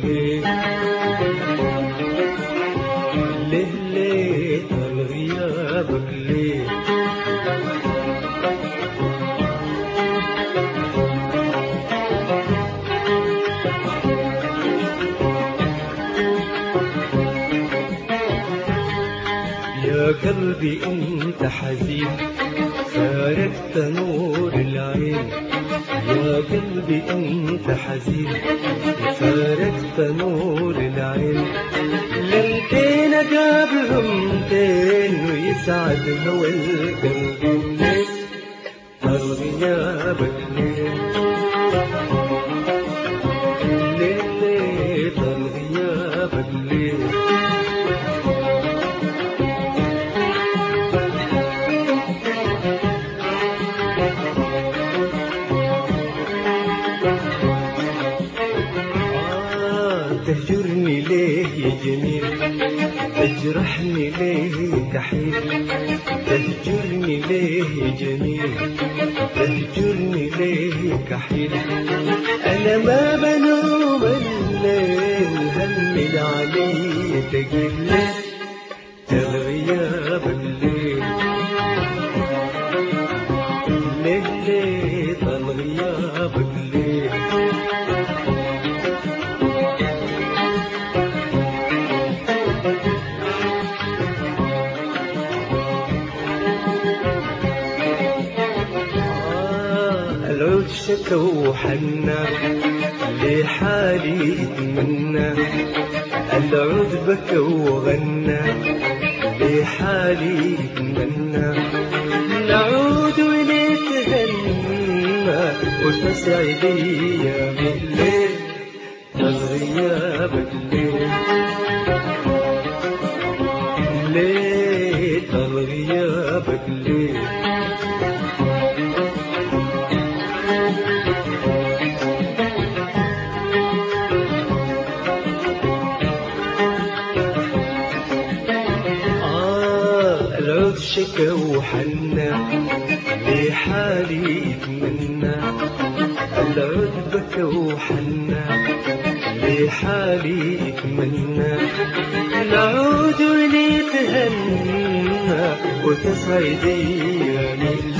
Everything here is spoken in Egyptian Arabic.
ليه ليه ليه طال غيابك ليه يا قلبي انت حزين فارقت نور العين يا قلبي انت حزين فارقت نور العين للدين قبلهم دين ويسعد هوى القلب ليه طال غيابك ليه ليه ليه طال غيابك ليه آه، تهجرني ليه يا جميل تجرحني ليه كحيل تهجرني ليه يا جميل تهجرني ليه كحيل انا ما بنوم الليل همل علي تقيل ليه تغياب الليل ليه ليه طال غيابك ليه آه، العود شكا وحنا لحالي اتمنى العود بكى وغنى لحالي اتمنى نعود ونتهنى وتسعد ايام الليل غيابك ليه ليه طال غيابك ليه آه العود شكا وحنا لحالي يتمنى العود بكى وحنا لحالي يتمنى نعود ونتهنى وتسعد ايامي